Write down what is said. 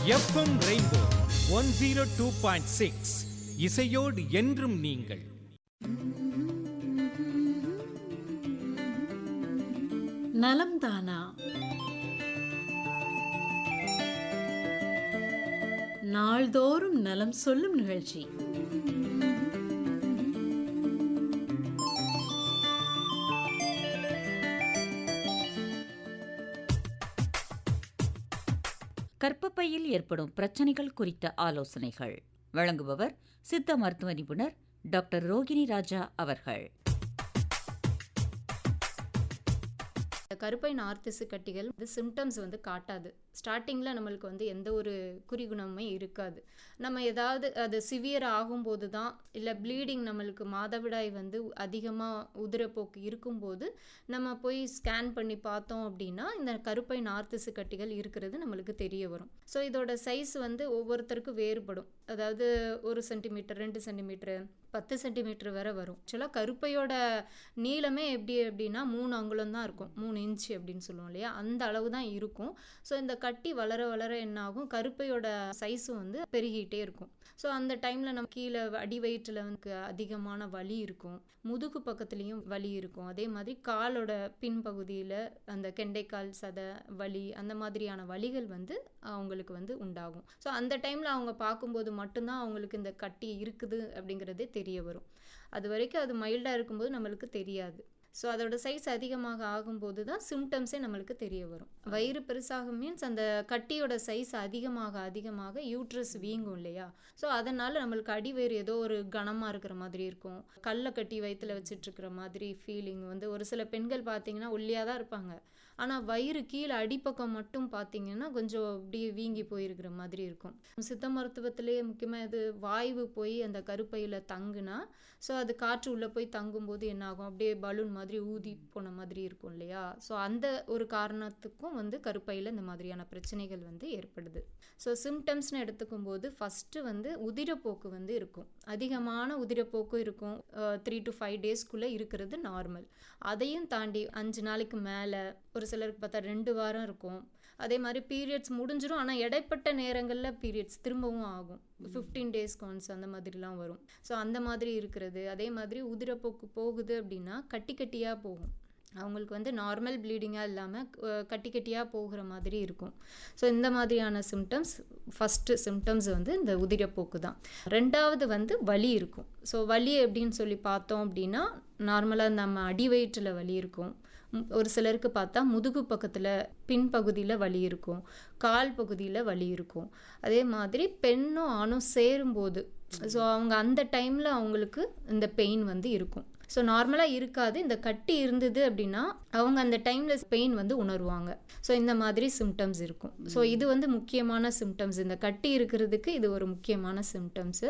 FM rainbow one zero two point six இசையோடு என்றும் நீங்கள் நலம் தானா நாள்தோறும் நலம் சொல்லும் நிகழ்ச்சி கர்ப்பப்பையில் ஏற்படும் பிரச்சனைகள் குறித்த ஆலோசனைகள் வழங்குபவர் சித்த மருத்துவ நிபுணர் டாக்டர் ரோகிணி ராஜா அவர்கள் இந்த கருப்பை நார்த்திசு கட்டிகள் இது சிம்டம்ஸ் வந்து காட்டாது ஸ்டார்டிங்கில் நம்மளுக்கு வந்து எந்த ஒரு குறிகுணமே இருக்காது நம்ம ஏதாவது அது சிவியர் ஆகும்போது தான் இல்லை ப்ளீடிங் நம்மளுக்கு மாதவிடாய் வந்து அதிகமாக உதிரப்போக்கு இருக்கும்போது நம்ம போய் ஸ்கேன் பண்ணி பார்த்தோம் அப்படின்னா இந்த கருப்பை நார்த்திசு கட்டிகள் இருக்கிறது நம்மளுக்கு தெரிய வரும் ஸோ இதோட சைஸ் வந்து ஒவ்வொருத்தருக்கும் வேறுபடும் அதாவது ஒரு சென்டிமீட்டர் ரெண்டு சென்டிமீட்டர் பத்து சென்டிமீட்டர் வரை வரும் ஆக்சுவலாக கருப்பையோட நீளமே எப்படி அப்படின்னா மூணு அங்குலம் தான் இருக்கும் மூணு இன்ச் அப்படின்னு சொல்லுவோம் இல்லையா அந்த அளவு தான் இருக்கும் ஸோ இந்த கட்டி வளர வளர என்ன ஆகும் கருப்பையோட சைஸும் வந்து பெருகிட்டே இருக்கும் ஸோ அந்த டைமில் நம்ம கீழே அடி வயிற்றில் வந்து அதிகமான வலி இருக்கும் முதுகு பக்கத்துலேயும் வலி இருக்கும் அதே மாதிரி காலோட பின்பகுதியில் அந்த கெண்டைக்கால் சதை வலி அந்த மாதிரியான வலிகள் வந்து அவங்களுக்கு வந்து உண்டாகும் ஸோ அந்த டைமில் அவங்க பார்க்கும்போது மட்டும்தான் அவங்களுக்கு இந்த கட்டி இருக்குது அப்படிங்கிறதே தெரிய வரும் அது வரைக்கும் அது மைல்டாக இருக்கும்போது நம்மளுக்கு தெரியாது ஸோ அதோட சைஸ் அதிகமாக ஆகும்போது தான் சிம்டம்ஸே நம்மளுக்கு தெரிய வரும் வயிறு பெருசாக மீன்ஸ் அந்த கட்டியோட சைஸ் அதிகமாக அதிகமாக யூட்ரஸ் வீங்கும் இல்லையா ஸோ அதனால் நம்மளுக்கு அடிவயிறு ஏதோ ஒரு கனமாக இருக்கிற மாதிரி இருக்கும் கல்லை கட்டி வயிற்றுல வச்சுட்டு இருக்கிற மாதிரி ஃபீலிங் வந்து ஒரு சில பெண்கள் பார்த்தீங்கன்னா ஒல்லியாக தான் இருப்பாங்க ஆனால் வயிறு கீழே அடிப்பக்கம் மட்டும் பார்த்தீங்கன்னா கொஞ்சம் அப்படியே வீங்கி போயிருக்கிற மாதிரி இருக்கும் சித்த மருத்துவத்திலேயே முக்கியமாக இது வாய்வு போய் அந்த கருப்பையில் தங்குனா ஸோ அது காற்று உள்ளே போய் தங்கும்போது என்ன ஆகும் அப்படியே பலூன் மாதிரி ஊதி போன மாதிரி இருக்கும் இல்லையா ஸோ அந்த ஒரு காரணத்துக்கும் வந்து கருப்பையில் இந்த மாதிரியான பிரச்சனைகள் வந்து ஏற்படுது ஸோ சிம்டம்ஸ்னு எடுத்துக்கும் போது ஃபஸ்ட்டு வந்து உதிரப்போக்கு வந்து இருக்கும் அதிகமான உதிரப்போக்கு இருக்கும் த்ரீ டு ஃபைவ் டேஸ்க்குள்ளே இருக்கிறது நார்மல் அதையும் தாண்டி அஞ்சு நாளைக்கு மேலே ஒரு சிலருக்கு பார்த்தா ரெண்டு வாரம் இருக்கும் அதே மாதிரி பீரியட்ஸ் முடிஞ்சிடும் ஆனால் இடைப்பட்ட நேரங்களில் பீரியட்ஸ் திரும்பவும் ஆகும் ஃபிஃப்டீன் டேஸ் ஒன்ஸ் அந்த மாதிரிலாம் வரும் ஸோ அந்த மாதிரி இருக்கிறது அதே மாதிரி உதிரப்போக்கு போகுது அப்படின்னா கட்டி கட்டியாக போகும் அவங்களுக்கு வந்து நார்மல் ப்ளீடிங்காக இல்லாமல் கட்டி கட்டியாக போகிற மாதிரி இருக்கும் ஸோ இந்த மாதிரியான சிம்டம்ஸ் ஃபஸ்ட்டு சிம்டம்ஸ் வந்து இந்த உதிரப்போக்கு தான் ரெண்டாவது வந்து வலி இருக்கும் ஸோ வலி எப்படின்னு சொல்லி பார்த்தோம் அப்படின்னா நார்மலாக நம்ம அடி வயிற்றில் வலி இருக்கும் ஒரு சிலருக்கு பார்த்தா முதுகு பக்கத்தில் பின்பகுதியில் வலி இருக்கும் கால் பகுதியில் வலி இருக்கும் அதே மாதிரி பெண்ணும் ஆணும் சேரும்போது ஸோ அவங்க அந்த டைமில் அவங்களுக்கு இந்த பெயின் வந்து இருக்கும் ஸோ நார்மலாக இருக்காது இந்த கட்டி இருந்தது அப்படின்னா அவங்க அந்த டைமில் பெயின் வந்து உணருவாங்க ஸோ இந்த மாதிரி சிம்டம்ஸ் இருக்கும் ஸோ இது வந்து முக்கியமான சிம்டம்ஸ் இந்த கட்டி இருக்கிறதுக்கு இது ஒரு முக்கியமான சிம்டம்ஸு